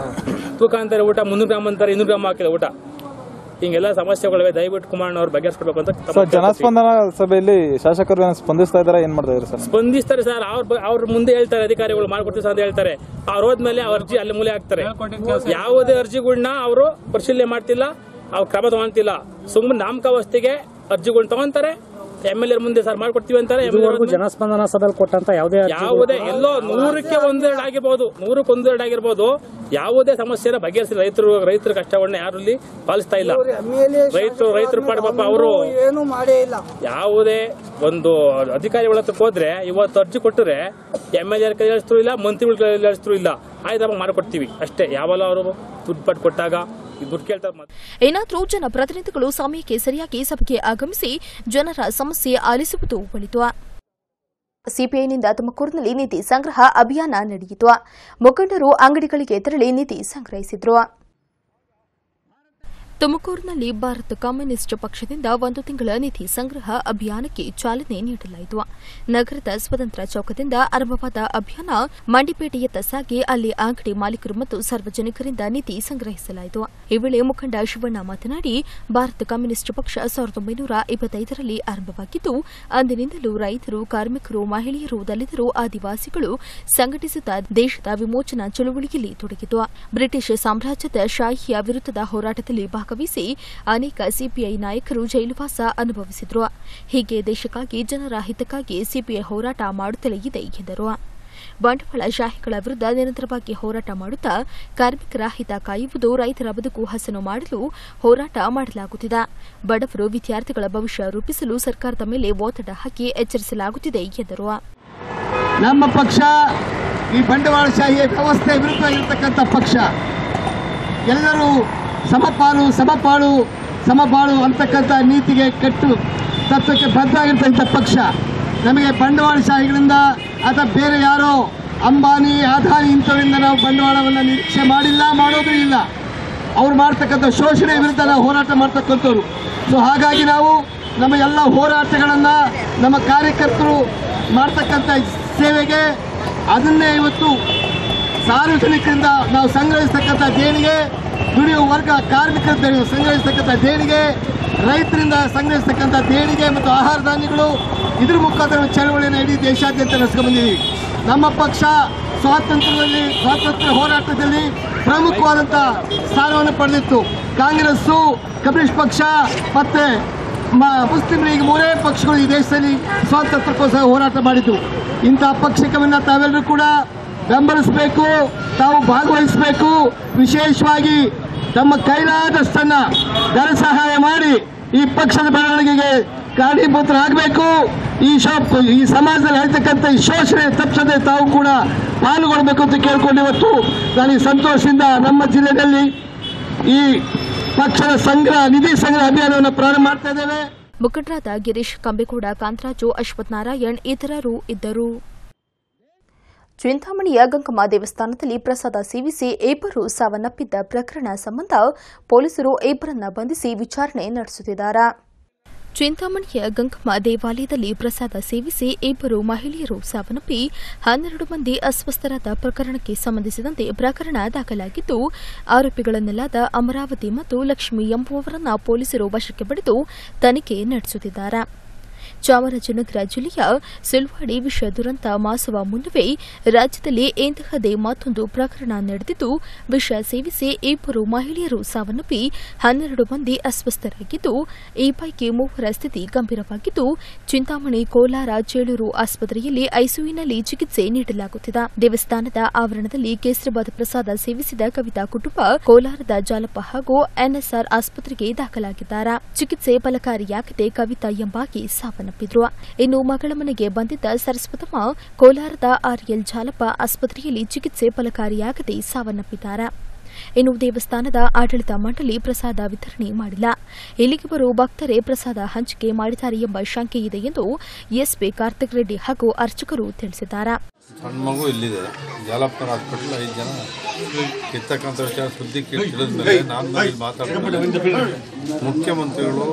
ತೂಕ ಅಂತಾರೆ ಊಟ ಮುನ್ನೂರು ಗ್ರಾಮ್ ಅಂತಾರೆ ಇನ್ನೂರು ಗ್ರಾಮ್ ಹಾಕಿಲ್ಲ ಊಟ ಹಿಂಗೆಲ್ಲ ಸಮಸ್ಯೆಗಳಿವೆ ದಯವಿಟ್ಟು ಕುಮಾರಣ್ಣ ಅವ್ರು ಬಗೆಹರಿಸ್ಕೊಡ್ಬೇಕು ಅಂತ ತಮ್ಮ ಸರ್ ಜನಸ್ಪಂದನ ಸಭೆಯಲ್ಲಿ ಶಾಸಕರು ಏನು ಸ್ಪಂದಿಸ್ತಾ ಇದಾರೆ ಏನ್ ಮಾಡ್ತಾ ಇದ್ದಾರೆ ಸರ್ ಸ್ಪಂದಿಸ್ತಾರೆ ಸರ್ ಅವ್ರ ಬ- ಅವ್ರ ಮುಂದೆ ಹೇಳ್ತಾರೆ ಅಧಿಕಾರಿಗಳು ಮಾಡ್ಕೊಡ್ತೀವಿ ಸರ್ ಅಂತ ಹೇಳ್ತಾರೆ ಅವ್ರು ಹೋದ್ಮೇಲೆ ಅವ್ರ ಅರ್ಜಿ ಅಲ್ಲಿ ಮೂಲೆ ಹಾಕ್ತಾರೆ ಯಾವುದೇ ಅರ್ಜಿಗಳನ್ನ ಅವರು ಪರಿಶೀಲನೆ ಮಾಡ್ತಿಲ್ಲ ಅವ್ರು ಕ್ರಮ ತಗೊಂತಿಲ್ಲ ಸುಮ್ಮನೆ ನಾಮಕಾವಸ್ಥೆಗೆ ಅರ್ಜಿಗಳನ್ನ ತಗೊಂತಾರೆ ಎಮ್ ಎಲ್ ಎರ್ ಮುಂದೆ ಸರ್ ಮಾಡ್ಕೊಡ್ತೀವಿ ಅಂತಾರೆ MLA ಜನಸ್ಪಂದನ ಸಭೆಯಲ್ಲಿ ಕೊಟ್ಟಂತ ಯಾವುದೇ ಯಾವುದೇ ಎಲ್ಲೋ ನೂರಕ್ಕೆ ಒಂದೆರಡು ಆಗಿರ್ಬೋದು ನೂರಕ್ಕೆ ಒಂದೆರಡು ಆಗಿರ್ಬೋದು ಯಾವುದೇ ಸಮಸ್ಯೆನ ಬಗೆಹರಿಸಿ ರೈತರು ರೈತರ ಕಷ್ಟವನ್ನ ಯಾರು ಇಲ್ಲಿ ಪಾಲಿಸ್ತಾ ಇಲ್ಲ ರೈತರು ರೈತರು ಪಾಡ ಪಾಪ ಅವರು ಏನು ಮಾಡೇ ಇಲ್ಲ ಯಾವುದೇ ಒಂದು ಅಧಿಕಾರಿಗಳ ಹತ್ರಕ್ಕೆ ಹೋದ್ರೆ ಇವತ್ತು ಅರ್ಜಿ ಕೊಟ್ಟರೆ ಎಮ್ ಎಲ್ ಎರ್ ಕೈ ಹೇಳಿಸ್ರು ಇಲ್ಲ ಮಂತ್ರಿಗಳ ಕೈ ಹೇಳಿಸ್ರು ಇಲ್ಲ ಆಯ್ತಮ್ಮ ಮಾಡ್ಕೊಡ್ತೀವಿ ಅಷ್ಟೇ ಯಾವಲ್ಲ ಅವರು ದುಡ್ಡು ಪಟ್ಟು ಕೊಟ್ಟಾಗ ಈ ದುಡ್ಡು ಕೇಳ್ತಾರೆ ಮಾತ್ರ. ಏನಾದರೂ ಜನಪ್ರತಿನಿಧಿಗಳು ಸಮಯಕ್ಕೆ ಸರಿಯಾಗಿ ಸಭೆಗೆ ಆಗಮಿಸಿ ಜನರ ಸಮಸ್ಯೆ ಆಲಿಸುವುದು ಒಳಿತು ಸಿಪಿಐನಿಂದ ತುಮಕೂರಿನಲ್ಲಿ ನಿಧಿ ಸಂಗ್ರಹ ಅಭಿಯಾನ ನಡೆಯಿತು ಮುಖಂಡರು ಅಂಗಡಿಗಳಿಗೆ ತೆರಳಿ ನಿಧಿ ಸಂಗ್ರಹಿಸಿದ್ರು ತುಮಕೂರಿನಲ್ಲಿ ಭಾರತ ಕಮ್ಯುನಿಸ್ಟ್ ಪಕ್ಷದಿಂದ ಒಂದು ತಿಂಗಳ ನಿಧಿ ಸಂಗ್ರಹ ಅಭಿಯಾನಕ್ಕೆ ಚಾಲನೆ ನೀಡಲಾಯಿತು ನಗರದ ಸ್ವತಂತ್ರ ಚೌಕದಿಂದ ಆರಂಭವಾದ ಅಭಿಯಾನ ಮಂಡಿಪೇಟೆಯತ್ತ ಸಾಗಿ ಅಲ್ಲಿ ಅಂಗಡಿ ಮಾಲೀಕರು ಮತ್ತು ಸಾರ್ವಜನಿಕರಿಂದ ನಿಧಿ ಸಂಗ್ರಹಿಸಲಾಯಿತು ಈ ವೇಳೆ ಮುಖಂಡ ಶಿವಣ್ಣ ಮಾತನಾಡಿ ಭಾರತ ಕಮ್ಯುನಿಸ್ಟ್ ಪಕ್ಷ ಸಾವಿರದ ಒಂಬೈನೂರ ಇಪ್ಪತ್ತೈದರಲ್ಲಿ ಆರಂಭವಾಗಿದ್ದು ಅಂದಿನಿಂದಲೂ ರೈತರು ಕಾರ್ಮಿಕರು ಮಹಿಳೆಯರು ದಲಿತರು ಆದಿವಾಸಿಗಳು ಸಂಘಟಿಸುತ್ತಾ ದೇಶದ ವಿಮೋಚನಾ ಚಳುವಳಿಯಲ್ಲಿ ತೊಡಗಿತು ಬ್ರಿಟಿಷ್ ಸಾಮ್ರಾಜ್ಯದ ಶಾಹಿಯ ವಿರುದ್ಧದ ಹೋರಾಟದಲ್ಲಿ ಭಾಗವಹಿಸಿ ಅನೇಕ ಸಿಪಿಐ ನಾಯಕರು ಜೈಲುವಾಸ ಅನುಭವಿಸಿದ್ರು ಹೀಗೆ ದೇಶಕ್ಕಾಗಿ ಜನರ ಹಿತಕ್ಕಾಗಿ ಸಿಪಿಐ ಹೋರಾಟ ಮಾಡುತ್ತಲೇ ಇದೆ ಎಂದರು ಬಂಡವಾಳ ಶಾಹಿಗಳ ವಿರುದ್ಧ ನಿರಂತರವಾಗಿ ಹೋರಾಟ ಮಾಡುತ್ತಾ ಕಾರ್ಮಿಕರ ಹಿತ ಕಾಯುವುದು ರೈತರ ಬದುಕು ಹಸನು ಮಾಡಲು ಹೋರಾಟ ಮಾಡಲಾಗುತ್ತಿದೆ ಬಡವರು ವಿದ್ಯಾರ್ಥಿಗಳ ಭವಿಷ್ಯ ರೂಪಿಸಲು ಸರ್ಕಾರದ ಮೇಲೆ ಒತ್ತಡ ಹಾಕಿ ಎಚ್ಚರಿಸಲಾಗುತ್ತಿದೆ ಎಂದರು ನಮ್ಮ ಪಕ್ಷ ಈ ಬಂಡವಾಳಶಾಹಿ ವ್ಯವಸ್ಥೆ ವಿರುದ್ಧ ಇರತಕ್ಕಂಥ ಪಕ್ಷ ಎಲ್ಲರೂ ಸಮಪಾಲು ಸಮಪಾಲು ಸಮಬಾಳು ಅಂತಕ್ಕಂಥ ನೀತಿಗೆ ಕಟ್ಟು ತತ್ವಕ್ಕೆ ಬದ್ಧ ಆಗಿರ್ತಕ್ಕಂಥ ಪಕ್ಷ ನಮಗೆ ಬಂಡವಾಳಶಾಹಿಗಳಿಂದ ಅಥವಾ ಬೇರೆ ಯಾರೋ ಅಂಬಾನಿ ಅದಾನಿ ಇಂಥವರಿಂದ ನಾವು ಬಂಡವಾಳವನ್ನು ನಿರೀಕ್ಷೆ ಮಾಡಿಲ್ಲ ಮಾಡೋದು ಇಲ್ಲ ಅವ್ರು ಮಾಡ್ತಕ್ಕಂಥ ಶೋಷಣೆ ವಿರುದ್ಧ ನಾವು ಹೋರಾಟ ಮಾಡ್ತಕ್ಕಂಥವ್ರು ಸೊ ಹಾಗಾಗಿ ನಾವು ನಮ್ಮ ಎಲ್ಲ ಹೋರಾಟಗಳನ್ನು ನಮ್ಮ ಕಾರ್ಯಕರ್ತರು ಮಾಡ್ತಕ್ಕಂಥ ಸೇವೆಗೆ ಅದನ್ನೇ ಇವತ್ತು ಸಾರ್ವಜನಿಕರಿಂದ ನಾವು ಸಂಗ್ರಹಿಸ್ತಕ್ಕಂಥ ದೇಣಿಗೆ ದುಡಿಯುವ ವರ್ಗ ಕಾರ್ಮಿಕರ ದೇ- ಸಂಗ್ರಹಿಸತಕ್ಕಂಥ ದೇಣಿಗೆ ರೈತರಿಂದ ಸಂಗ್ರಹಿಸತಕ್ಕಂಥ ದೇಣಿಗೆ ಮತ್ತು ಆಹಾರ ಧಾನ್ಯಗಳು ಇದ್ರ ಮುಖಾಂತರ ಒಂದು ಚಳವಳಿಯನ್ನು ಇಡೀ ದೇಶಾದ್ಯಂತ ನಡೆಸ್ಕೊಂಡ್ಬಂದಿದ್ದೀವಿ ನಮ್ಮ ಪಕ್ಷ ಸ್ವಾತಂತ್ರ್ಯದಲ್ಲಿ ಸ್ವಾತಂತ್ರ್ಯ ಹೋರಾಟದಲ್ಲಿ ಪ್ರಮುಖವಾದಂಥ ಸ್ಥಾನವನ್ನು ಪಡೆದಿತ್ತು ಕಾಂಗ್ರೆಸ್ಸು ಕಮ್ಯುನಿಸ್ಟ್ ಪಕ್ಷ ಮತ್ತೆ ಮ- ಮುಸ್ಲಿಂ ಲೀಗ್ ಮೂರೇ ಪಕ್ಷಗಳು ಈ ದೇಶದಲ್ಲಿ ಸ್ವಾತಂತ್ರ್ಯಕ್ಕೋಸ್ಕರ ಹೋರಾಟ ಮಾಡಿದ್ದು ಇಂತಹ ಪಕ್ಷಕವನ್ನ ತಾವೆಲ್ಲರೂ ಕೂಡ ಬೆಂಬಲಿಸಬೇಕು ತಾವು ಭಾಗವಹಿಸಬೇಕು ವಿಶೇಷವಾಗಿ ತಮ್ಮ ಕೈಲಾದಷ್ಟನ್ನ ಧನ ಸಹಾಯ ಮಾಡಿ ಈ ಪಕ್ಷದ ಬೆಳವಣಿಗೆಗೆ ಕಾರಣೀಭೂತರಾಗಬೇಕು ಈ ಶಾಪ್ ಈ ಸಮಾಜದಲ್ಲಿ ಹೇಳ್ತಕ್ಕಂಥ ಈ ಶೋಷಣೆ ತಪ್ಪಿಸದೆ ತಾವು ಕೂಡ ಪಾಲ್ಗೊಳ್ಬೇಕು ಅಂತ ಕೇಳ್ಕೊಂಡು ಇವತ್ತು ನಾನು ಈ ಸಂತೋಷದಿಂದ ನಮ್ಮ ಜಿಲ್ಲೆಯಲ್ಲಿ ಈ ಪಕ್ಷದ ಸಂಗ್ರಹ ನಿಧಿ ಸಂಗ್ರಹ ಅಭಿಯಾನವನ್ನು ಪ್ರಾರಂಭ ಮಾಡ್ತಾ ಇದ್ದೇವೆ ಮುಖಂಡರಾದ ಗಿರೀಶ್ ಕಂಬೇಗೌಡ ಕಾಂತರಾಜು ಅಶ್ವಥ್ ನಾರಾಯಣ್ ಇತರರು ಇದ್ದರು ಚಿಂತಾಮಣಿಯ ಗಂಗಮ್ಮ ದೇವಸ್ಥಾನದಲ್ಲಿ ಪ್ರಸಾದ ಸೇವಿಸಿ ಇಬ್ಬರು ಸಾವನ್ನಪ್ಪಿದ್ದ ಪ್ರಕರಣ ಸಂಬಂಧ ಪೊಲೀಸರು ಇಬ್ಬರನ್ನ ಬಂಧಿಸಿ ವಿಚಾರಣೆ ನಡೆಸುತ್ತಿದ್ದಾರೆ ಚಿಂತಾಮಣಿಯ ಗಂಗಮ್ಮ ದೇವಾಲಯದಲ್ಲಿ ಪ್ರಸಾದ ಸೇವಿಸಿ ಇಬ್ಬರು ಮಹಿಳೆಯರು ಸಾವನ್ನಪ್ಪಿ ಹನ್ನೆರಡು ಮಂದಿ ಅಸ್ವಸ್ಥರಾದ ಪ್ರಕರಣಕ್ಕೆ ಸಂಬಂಧಿಸಿದಂತೆ ಪ್ರಕರಣ ದಾಖಲಾಗಿದ್ದು ಆರೋಪಿಗಳನ್ನೆಲ್ಲಾದ ಅಮರಾವತಿ ಮತ್ತು ಲಕ್ಷ್ಮಿ ಎಂಬುವವರನ್ನ ಪೊಲೀಸರು ವಶಕ್ಕೆ ಪಡೆದು ತನಿಖೆ ನಡೆಸುತ್ತಿದ್ದಾರೆ ಚಾಮರಾಜನಗರ ಜಿಲ್ಲೆಯ ಸುಲ್ವಾಡಿ ವಿಷ ದುರಂತ ಮಾಸುವ ಮುನ್ನವೇ ರಾಜ್ಯದಲ್ಲಿ ಇಂತಹದೇ ಮತ್ತೊಂದು ಪ್ರಕರಣ ನಡೆದಿದ್ದು ವಿಷ ಸೇವಿಸಿ ಇಬ್ಬರು ಮಹಿಳೆಯರು ಸಾವನ್ನಪ್ಪಿ ಹನ್ನೆರಡು ಮಂದಿ ಅಸ್ವಸ್ಥರಾಗಿದ್ದು ಈ ಪೈಕಿ ಮೂವರ ಸ್ಥಿತಿ ಗಂಭೀರವಾಗಿದ್ದು ಚಿಂತಾಮಣಿ ಕೋಲಾರ ಚೇಳೂರು ಆಸ್ಪತ್ರೆಯಲ್ಲಿ ಐಸಿಯುನಲ್ಲಿ ಚಿಕಿತ್ಸೆ ನೀಡಲಾಗುತ್ತಿದೆ ದೇವಸ್ಥಾನದ ಆವರಣದಲ್ಲಿ ಕೇಸರಿಬಾದ್ ಪ್ರಸಾದ ಸೇವಿಸಿದ ಕವಿತಾ ಕುಟುಂಬ ಕೋಲಾರದ ಜಾಲಪ್ಪ ಹಾಗೂ ಎನ್ಎಸ್ಆರ್ ಆಸ್ಪತ್ರೆಗೆ ದಾಖಲಾಗಿದ್ದಾರೆ ಚಿಕಿತ್ಸೆ ಫಲಕಾರಿಯಾಗದೆ ಕವಿತಾ ಎಂಬಾಗಿ ಸಾವನ್ನಪ್ಪಿದ್ರು ಇನ್ನು ಮಗಳ ಮನೆಗೆ ಬಂದಿದ್ದ ಸರಸ್ವತಮ್ಮ ಕೋಲಾರದ ಆರ್ಎಲ್ ಜಾಲಪ್ಪ ಆಸ್ಪತ್ರೆಯಲ್ಲಿ ಚಿಕಿತ್ಸೆ ಫಲಕಾರಿಯಾಗದೆ ಸಾವನ್ನಪ್ಪಿದ್ದಾರೆ ಇನ್ನು ದೇವಸ್ಥಾನದ ಆಡಳಿತ ಮಂಡಳಿ ಪ್ರಸಾದ ವಿತರಣೆ ಮಾಡಿಲ್ಲ ಇಲ್ಲಿಗೆ ಬರುವ ಭಕ್ತರೇ ಪ್ರಸಾದ ಹಂಚಿಕೆ ಮಾಡಿದ್ದಾರೆ ಎಂಬ ಶಂಕೆ ಇದೆ ಎಂದು ಎಸ್ಪಿ ಕಾರ್ತಿಕ್ ರೆಡ್ಡಿ ಹಾಗೂ ಅರ್ಚಕರು ತಿಳಿಸಿದ್ದಾರೆ ಸಣ್ಣ ಮಗು ಇಲ್ಲಿದೆ ಜಾಲಪ್ಪನ ಹಾಸ್ಪಿಟಲ್ ಐದು ಜನ ಕಿತ್ತಕ್ಕಂಥ ವಿಚಾರ ಸುದ್ದಿ ತಿಳಿದ ಮೇಲೆ ನಾನು ಇಲ್ಲಿ ಮಾತಾಡ್ತೀನಿ ಮುಖ್ಯಮಂತ್ರಿಗಳು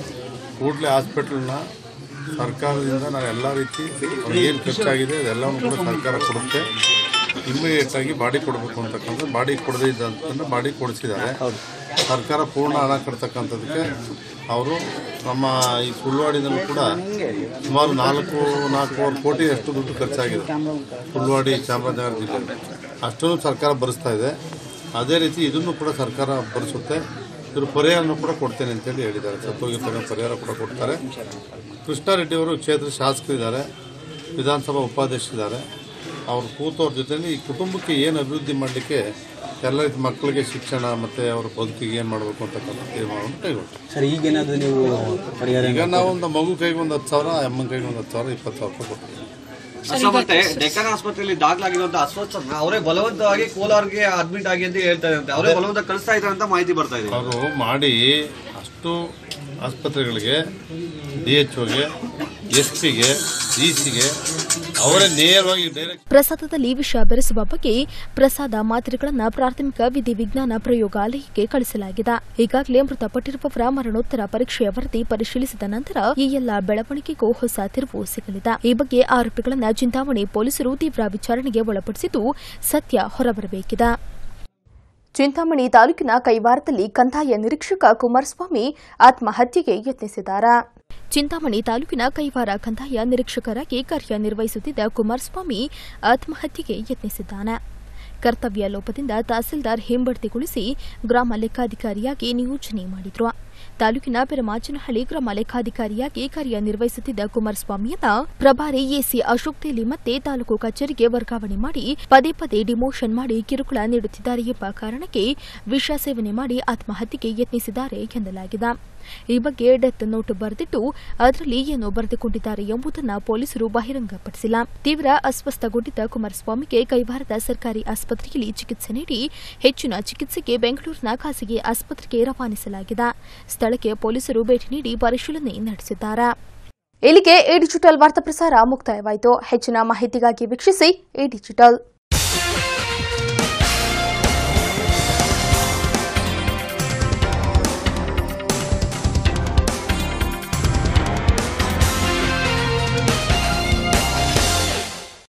ಕೂಡಲೇ ಹಾಸ್ಪಿಟಲ್ನ ಸರ್ಕಾರದಿಂದ ನಾನು ಎಲ್ಲ ರೀತಿ ಏನು ಖರ್ಚಾಗಿದೆ ಅದೆಲ್ಲವನ್ನು ಕೂಡ ಸರ್ಕಾರ ಕೊಡುತ್ತೆ ಇಮ್ಮಿಡಿಯೇಟ್ ಆಗಿ ಬಾಡಿ ಕೊಡಬೇಕು ಅಂತಕ್ಕಂಥ ಬಾಡಿ ಕೊಡದೇ ಇದ್ದಂತ ಬಾಡಿ ಕೊಡಿಸಿದ್ದಾರೆ ಸರ್ಕಾರ ಪೂರ್ಣ ಹಣ ಕಟ್ತಕ್ಕಂಥದ್ದಕ್ಕೆ ಅವರು ನಮ್ಮ ಈ ಸುಳ್ವಾಡಿನಲ್ಲೂ ಕೂಡ ಸುಮಾರು ನಾಲ್ಕು ನಾಲ್ಕೂವರೆ ಕೋಟಿ ಅಷ್ಟು ದುಡ್ಡು ಖರ್ಚಾಗಿದೆ ಸುಳ್ವಾಡಿ ಚಾಮರಾಜನಗರ ಜಿಲ್ಲೆಯಲ್ಲಿ ಅಷ್ಟನ್ನು ಸರ್ಕಾರ ಭರಿಸ್ತಾ ಇದೆ ಅದೇ ರೀತಿ ಇದನ್ನು ಕೂಡ ಸರ್ಕಾರ ಭರಿಸುತ್ತೆ ಇದ್ರ ಪರಿಹಾರನೂ ಕೂಡ ಕೊಡ್ತೇನೆ ಅಂತೇಳಿ ಹೇಳಿದ್ದಾರೆ ಸತ್ತೋಗಿರ್ತಕ್ಕಂಥ ಪರಿಹಾರ ಕೂಡ ಕೊಡ್ತಾರೆ ಕೃಷ್ಣಾರೆಡ್ಡಿ ಅವರು ಕ್ಷೇತ್ರ ಶಾಸಕರಿದ್ದಾರೆ ವಿಧಾನಸಭಾ ಉಪಾಧ್ಯಕ್ಷರಿದ್ದಾರೆ ಅವ್ರು ಕೂತವ್ರ ಜೊತೆಲಿ ಈ ಕುಟುಂಬಕ್ಕೆ ಏನು ಅಭಿವೃದ್ಧಿ ಮಾಡಲಿಕ್ಕೆ ಎಲ್ಲ ರೀತಿ ಮಕ್ಕಳಿಗೆ ಶಿಕ್ಷಣ ಮತ್ತು ಅವ್ರ ಬದುಕಿಗೆ ಏನು ಮಾಡಬೇಕು ಅಂತಕ್ಕಂಥ ತೀರ್ಮಾನವನ್ನು ಕೈಗೊಂಡು ಸರ್ ಈಗೇನಾದರೂ ನೀವು ಪರಿಹಾರ ಈಗ ನಾವು ಒಂದು ಮಗು ಕೈಗೆ ಒಂದು ಹತ್ತು ಸಾವಿರ ಅಮ್ಮನ ಕೈಗೆ ಒಂದು ಹತ್ತು ಸಾವಿರ ಇಪ್ಪತ್ತು ಸಾವಿರ ರೂಪಾಯಿ ಕೊಡ್ತೀವಿ ಅಷ್ಟೇ ಮತ್ತೆ ಡೆಕ್ಕನ್ ಆಸ್ಪತ್ರೆಯಲ್ಲಿ ದಾಖಲಾಗಿರುವಂತ ಅಸ್ವಸ್ಥನ ಅವರೇ ಬಲವಂತವಾಗಿ ಕೋಲಾರ್ಗೆ ಅಡ್ಮಿಟ್ ಆಗಿ ಅಂತ ಹೇಳ್ತಾ ಇದ್ದಾರೆ ಅವರೇ ಬಲವಂತ ಕಳಿಸ್ತಾ ಇದ್ದಾರೆ ಅಂತ ಮಾಹಿತಿ ಬರ್ತಾ ಇದೆ ಅವರು ಮಾಡಿ ಅಷ್ಟು ಆಸ್ಪತ್ರೆಗಳಿಗೆ ಡಿ ಎಚ್ ಒಗೆ ಎಸ್ ಪಿಗೆ ಡಿ ಸಿಗೆ ಅವರೇ ನೇರವಾಗಿ ಡೈರೆಕ್ಟ್ ಪ್ರಸಾದದಲ್ಲಿ ವಿಷ ಬೆರೆಸುವ ಬಗ್ಗೆ ಪ್ರಸಾದ ಮಾತ್ರೆಗಳನ್ನು ಪ್ರಾಥಮಿಕ ವಿಧಿವಿಜ್ಞಾನ ಪ್ರಯೋಗಾಲಯಕ್ಕೆ ಕಳಿಸಲಾಗಿದೆ ಈಗಾಗಲೇ ಮೃತಪಟ್ಟಿರುವವರ ಮರಣೋತ್ತರ ಪರೀಕ್ಷೆಯ ವರದಿ ಪರಿಶೀಲಿಸಿದ ನಂತರ ಈ ಎಲ್ಲ ಬೆಳವಣಿಗೆಗೂ ಹೊಸ ತಿರುವು ಸಿಗಲಿದೆ ಈ ಬಗ್ಗೆ ಆರೋಪಿಗಳನ್ನು ಚಿಂತಾಮಣಿ ಪೊಲೀಸರು ತೀವ್ರ ವಿಚಾರಣೆಗೆ ಒಳಪಡಿಸಿದ್ದು ಸತ್ಯ ಹೊರಬರಬೇಕಿದೆ ಚಿಂತಾಮಣಿ ತಾಲೂಕಿನ ಕೈವಾರದಲ್ಲಿ ಕಂದಾಯ ನಿರೀಕ್ಷಕ ಕುಮಾರಸ್ವಾಮಿ ಆತ್ಮಹತ್ಯೆಗೆ ಯತ್ನಿಸಿದ್ದಾರೆ ಚಿಂತಾಮಣಿ ತಾಲೂಕಿನ ಕೈವಾರ ಕಂದಾಯ ನಿರೀಕ್ಷಕರಾಗಿ ಕಾರ್ಯನಿರ್ವಹಿಸುತ್ತಿದ್ದ ಕುಮಾರಸ್ವಾಮಿ ಆತ್ಮಹತ್ಯೆಗೆ ಯತ್ನಿಸಿದ್ದಾನೆ ಕರ್ತವ್ಯ ಲೋಪದಿಂದ ತಹಸೀಲ್ದಾರ್ ಹಿಂಬಡ್ತಿಗೊಳಿಸಿ ಗ್ರಾಮ ಲೆಕ್ಕಾಧಿಕಾರಿಯಾಗಿ ನಿಯೋಜನೆ ಮಾಡಿದ್ರು ತಾಲೂಕಿನ ಪೆರಮಾಚನಹಳ್ಳಿ ಗ್ರಾಮ ಲೆಕ್ಕಾಧಿಕಾರಿಯಾಗಿ ಕಾರ್ಯನಿರ್ವಹಿಸುತ್ತಿದ್ದ ಕುಮಾರಸ್ವಾಮಿಯನ್ನ ಪ್ರಭಾರಿ ಎಸಿ ಅಶೋಕ್ ತೇಲಿ ಮತ್ತೆ ತಾಲೂಕು ಕಚೇರಿಗೆ ವರ್ಗಾವಣೆ ಮಾಡಿ ಪದೇ ಪದೇ ಡಿಮೋಷನ್ ಮಾಡಿ ಕಿರುಕುಳ ನೀಡುತ್ತಿದ್ದಾರೆ ಎಂಬ ಕಾರಣಕ್ಕೆ ವಿಷ ಸೇವನೆ ಮಾಡಿ ಆತ್ಮಹತ್ಯೆಗೆ ಯತ್ನಿಸಿದ್ದಾರೆ ಎನ್ನಲಾಗಿದೆ ಈ ಬಗ್ಗೆ ಡೆತ್ ನೋಟ್ ಬರೆದಿಟ್ಟು ಅದರಲ್ಲಿ ಏನು ಬರೆದುಕೊಂಡಿದ್ದಾರೆ ಎಂಬುದನ್ನು ಪೊಲೀಸರು ಬಹಿರಂಗಪಡಿಸಿಲ್ಲ ತೀವ್ರ ಅಸ್ವಸ್ಥಗೊಂಡಿದ್ದ ಕುಮಾರಸ್ವಾಮಿಗೆ ಕೈವಾರದ ಸರ್ಕಾರಿ ಆಸ್ಪತ್ರೆಯಲ್ಲಿ ಚಿಕಿತ್ಸೆ ನೀಡಿ ಹೆಚ್ಚಿನ ಚಿಕಿತ್ಸೆಗೆ ಬೆಂಗಳೂರಿನ ಖಾಸಗಿ ಆಸ್ಪತ್ರೆಗೆ ರವಾನಿಸಲಾಗಿದೆ ಸ್ಥಳಕ್ಕೆ ಪೊಲೀಸರು ಭೇಟಿ ನೀಡಿ ಪರಿಶೀಲನೆ ನಡೆಸಿದ್ದಾರೆ ಇಲ್ಲಿಗೆ ಎ ಡಿಜಿಟಲ್ ವಾರ್ತಾ ಪ್ರಸಾರ ಮುಕ್ತಾಯವಾಯಿತು ಹೆಚ್ಚಿನ ಮಾಹಿತಿಗಾಗಿ ವೀಕ್ಷಿಸಿ ಎ ಡಿಜಿಟಲ್